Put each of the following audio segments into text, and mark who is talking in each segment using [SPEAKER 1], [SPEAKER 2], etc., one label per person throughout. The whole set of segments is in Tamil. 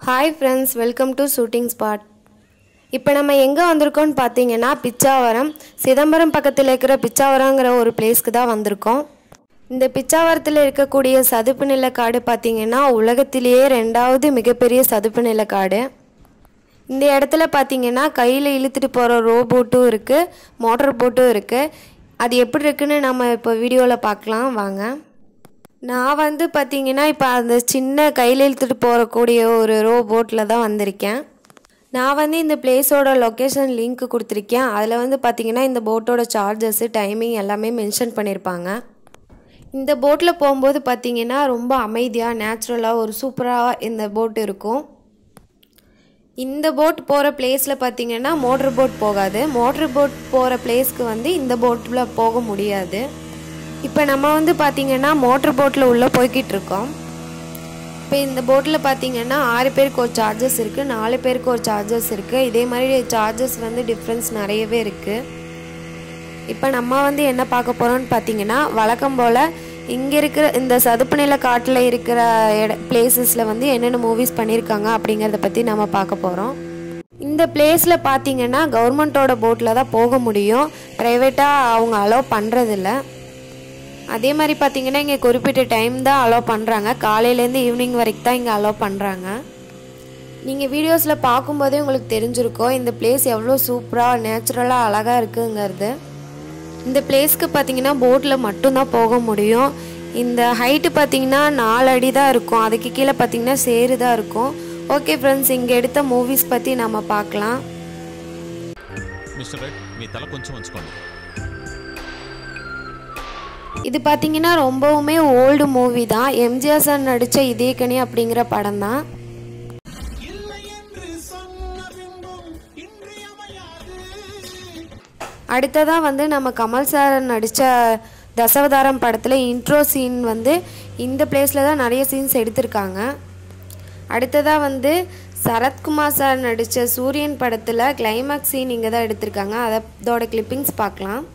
[SPEAKER 1] hi friends welcome to shooting spot இப்போ நம்ம எங்கே வந்திருக்கோம்னு பார்த்தீங்கன்னா பிச்சாவரம் சிதம்பரம் பக்கத்தில் இருக்கிற பிச்சாவரங்கிற ஒரு பிளேஸ்க்கு தான் வந்திருக்கோம் இந்த பிச்சாவரத்தில் இருக்கக்கூடிய சதுப்பு நில காடு பார்த்தீங்கன்னா உலகத்திலேயே ரெண்டாவது மிகப்பெரிய சதுப்பு நில காடு இந்த இடத்துல பார்த்தீங்கன்னா கையில் இழுத்துட்டு போகிற ரோபோட்டும் இருக்குது மோட்டார் போட்டும் இருக்குது அது எப்படி இருக்குன்னு நம்ம இப்போ வீடியோவில் பார்க்கலாம் வாங்க நான் வந்து பார்த்தீங்கன்னா இப்போ அந்த சின்ன கையில் இழுத்துட்டு போகக்கூடிய ஒரு ரோபோட்டில் தான் வந்திருக்கேன் நான் வந்து இந்த பிளேஸோட லொக்கேஷன் லிங்க் கொடுத்துருக்கேன் அதில் வந்து பார்த்தீங்கன்னா இந்த போட்டோட சார்ஜஸ்ஸு டைமிங் எல்லாமே மென்ஷன் பண்ணியிருப்பாங்க இந்த போட்டில் போகும்போது பார்த்தீங்கன்னா ரொம்ப அமைதியாக நேச்சுரலாக ஒரு சூப்பராக இந்த போட் இருக்கும் இந்த போட் போகிற பிளேஸில் பார்த்தீங்கன்னா மோட்டர் போட் போகாது மோட்டர் போட் போகிற பிளேஸ்க்கு வந்து இந்த போட்டில் போக முடியாது இப்போ நம்ம வந்து பார்த்தீங்கன்னா மோட்டர் போட்டில் உள்ளே போய்கிட்டு இருக்கோம் இப்போ இந்த போட்டில் பார்த்தீங்கன்னா ஆறு பேருக்கு ஒரு சார்ஜஸ் இருக்குது நாலு பேருக்கு ஒரு சார்ஜஸ் இருக்குது இதே மாதிரி சார்ஜஸ் வந்து டிஃப்ரென்ஸ் நிறையவே இருக்குது இப்போ நம்ம வந்து என்ன பார்க்க போகிறோம்னு பார்த்தீங்கன்னா வழக்கம் போல் இங்கே இருக்கிற இந்த சதுப்பு நில காட்டில் இருக்கிற இட பிளேசஸில் வந்து என்னென்ன மூவிஸ் பண்ணியிருக்காங்க அப்படிங்கிறத பற்றி நம்ம பார்க்க போகிறோம் இந்த பிளேஸில் பார்த்தீங்கன்னா கவர்மெண்ட்டோட போட்டில் தான் போக முடியும் ப்ரைவேட்டாக அவங்க அலோவ் பண்ணுறதில்ல அதே மாதிரி பார்த்தீங்கன்னா இங்கே குறிப்பிட்ட டைம் தான் அலோவ் பண்ணுறாங்க காலையிலேருந்து ஈவினிங் வரைக்கும் தான் இங்கே அலோவ் பண்ணுறாங்க நீங்கள் வீடியோஸில் பார்க்கும்போதே உங்களுக்கு தெரிஞ்சிருக்கோம் இந்த பிளேஸ் எவ்வளோ சூப்பராக நேச்சுரலாக அழகாக இருக்குங்கிறது இந்த பிளேஸ்க்கு பார்த்தீங்கன்னா போட்டில் மட்டும்தான் போக முடியும் இந்த ஹைட்டு பார்த்தீங்கன்னா நாலு அடி தான் இருக்கும் அதுக்கு கீழே பார்த்தீங்கன்னா சேரு தான் இருக்கும் ஓகே ஃப்ரெண்ட்ஸ் இங்கே எடுத்த மூவிஸ் பற்றி நம்ம பார்க்கலாம்
[SPEAKER 2] మిస్టర్ రైట్ మీ తల కొంచెం ఉంచుకోండి
[SPEAKER 1] இது பார்த்தீங்கன்னா ரொம்பவுமே ஓல்டு மூவி தான் எம்ஜிஆர் சார் நடித்த இதே கனி அப்படிங்கிற படம் தான் அடுத்ததாக வந்து நம்ம கமல் சார் நடித்த தசவதாரம் படத்தில் இன்ட்ரோ சீன் வந்து இந்த பிளேஸில் தான் நிறைய சீன்ஸ் எடுத்திருக்காங்க அடுத்ததாக வந்து சரத்குமார் சார் நடித்த சூரியன் படத்தில் கிளைமேக்ஸ் சீன் இங்கே தான் எடுத்திருக்காங்க அதோட கிளிப்பிங்ஸ் பார்க்கலாம்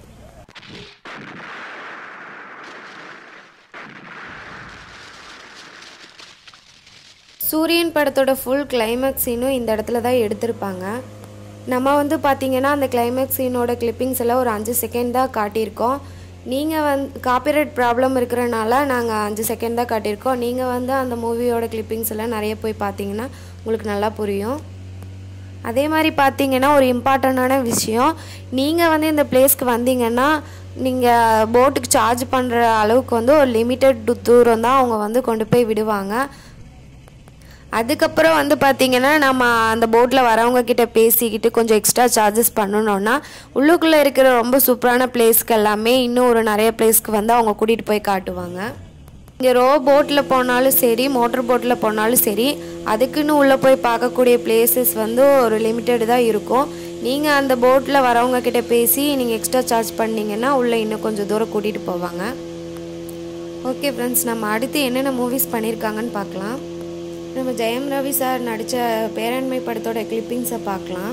[SPEAKER 1] சூரியன் படத்தோட ஃபுல் கிளைமேக்ஸ் சீனும் இந்த இடத்துல தான் எடுத்திருப்பாங்க நம்ம வந்து பார்த்திங்கன்னா அந்த கிளைமேக்ஸ் சீனோட கிளிப்பிங்ஸ் எல்லாம் ஒரு அஞ்சு செகண்ட் தான் காட்டியிருக்கோம் நீங்கள் வந்து காப்பிரைட் ப்ராப்ளம் இருக்கிறனால நாங்கள் அஞ்சு செகண்ட் தான் காட்டியிருக்கோம் நீங்கள் வந்து அந்த மூவியோட கிளிப்பிங்ஸ் எல்லாம் நிறைய போய் பார்த்தீங்கன்னா உங்களுக்கு நல்லா புரியும் அதே மாதிரி பார்த்தீங்கன்னா ஒரு இம்பார்ட்டண்ட்டான விஷயம் நீங்கள் வந்து இந்த பிளேஸ்க்கு வந்தீங்கன்னா நீங்கள் போட்டுக்கு சார்ஜ் பண்ணுற அளவுக்கு வந்து ஒரு லிமிட்டட் தூரம் தான் அவங்க வந்து கொண்டு போய் விடுவாங்க அதுக்கப்புறம் வந்து பார்த்திங்கன்னா நம்ம அந்த போட்டில் வரவங்க கிட்ட பேசிக்கிட்டு கொஞ்சம் எக்ஸ்ட்ரா சார்ஜஸ் பண்ணணுன்னா உள்ளுக்குள்ளே இருக்கிற ரொம்ப சூப்பரான பிளேஸ்க்கு எல்லாமே இன்னும் ஒரு நிறைய பிளேஸ்க்கு வந்து அவங்க கூட்டிகிட்டு போய் காட்டுவாங்க இங்கே ரோ போட்டில் போனாலும் சரி மோட்டர் போட்டில் போனாலும் சரி அதுக்குன்னு உள்ளே போய் பார்க்கக்கூடிய பிளேசஸ் வந்து ஒரு லிமிட்டட் தான் இருக்கும் நீங்கள் அந்த போட்டில் வரவங்க கிட்ட பேசி நீங்கள் எக்ஸ்ட்ரா சார்ஜ் பண்ணிங்கன்னா உள்ளே இன்னும் கொஞ்சம் தூரம் கூட்டிகிட்டு போவாங்க ஓகே ஃப்ரெண்ட்ஸ் நம்ம அடுத்து என்னென்ன மூவிஸ் பண்ணியிருக்காங்கன்னு பார்க்கலாம் நம்ம ஜெயம் ரவி சார் நடித்த பேரண்மை படத்தோட கிளிப்பிங்ஸை பார்க்கலாம்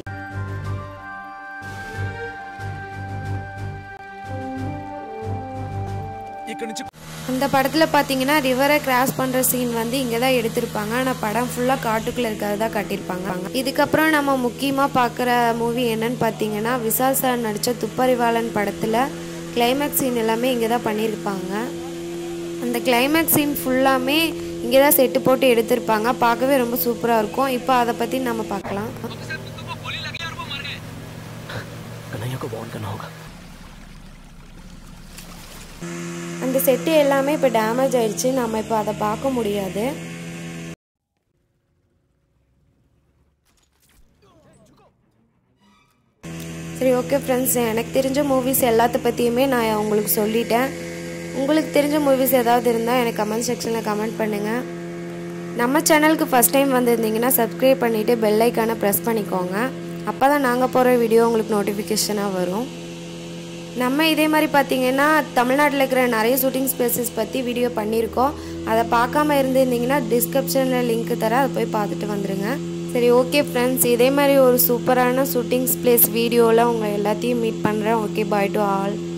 [SPEAKER 3] ఇక్కడి నుంచి
[SPEAKER 1] அந்த படத்தில் பார்த்தீங்கன்னா ரிவரை கிராஸ் பண்ணுற சீன் வந்து இங்கே தான் எடுத்திருப்பாங்க ஆனால் படம் ஃபுல்லாக காட்டுக்குள்ளே இருக்கிறது தான் காட்டியிருப்பாங்க இதுக்கப்புறம் நம்ம முக்கியமாக பார்க்குற மூவி என்னன்னு பார்த்தீங்கன்னா விசால் சார் நடித்த துப்பறிவாளன் படத்தில் கிளைமேக்ஸ் சீன் எல்லாமே இங்கே தான் பண்ணியிருப்பாங்க அந்த கிளைமேக்ஸ் சீன் ஃபுல்லாமே இங்கே தான் செட்டு போட்டு எடுத்திருப்பாங்க பார்க்கவே ரொம்ப சூப்பராக இருக்கும் இப்போ அதை பற்றி நம்ம பார்க்கலாம்
[SPEAKER 4] कन्हैया को वार्न करना होगा
[SPEAKER 1] அந்த செட்டு எல்லாமே இப்போ டேமேஜ் ஆயிடுச்சு நம்ம இப்போ அதை பார்க்க முடியாது சரி ஓகே ஃப்ரெண்ட்ஸ் எனக்கு தெரிஞ்ச மூவிஸ் எல்லாத்த பற்றியுமே நான் உங்களுக்கு சொல்லிட்டேன் உங்களுக்கு தெரிஞ்ச மூவிஸ் ஏதாவது இருந்தால் எனக்கு கமெண்ட் செக்ஷனில் கமெண்ட் பண்ணுங்கள் நம்ம சேனலுக்கு ஃபஸ்ட் டைம் வந்திருந்தீங்கன்னா சப்ஸ்கிரைப் பண்ணிவிட்டு பெல் ஐக்கானை ப்ரெஸ் பண்ணிக்கோங்க அப்போ தான் நாங்கள் போகிற வீடியோ உங்களுக்கு நோட்டிஃபிகேஷனாக வரும் நம்ம இதே மாதிரி பார்த்தீங்கன்னா தமிழ்நாட்டில் இருக்கிற நிறைய ஷூட்டிங் ஸ்பேசஸ் பற்றி வீடியோ பண்ணியிருக்கோம் அதை பார்க்காம இருந்திருந்தீங்கன்னா டிஸ்கிரிப்ஷனில் லிங்க் தர அதை போய் பார்த்துட்டு வந்துடுங்க சரி ஓகே ஃப்ரெண்ட்ஸ் இதே மாதிரி ஒரு சூப்பரான ஷூட்டிங்ஸ் பிளேஸ் வீடியோவில் உங்கள் எல்லாத்தையும் மீட் பண்ணுறேன் ஓகே பாய் டு ஆல்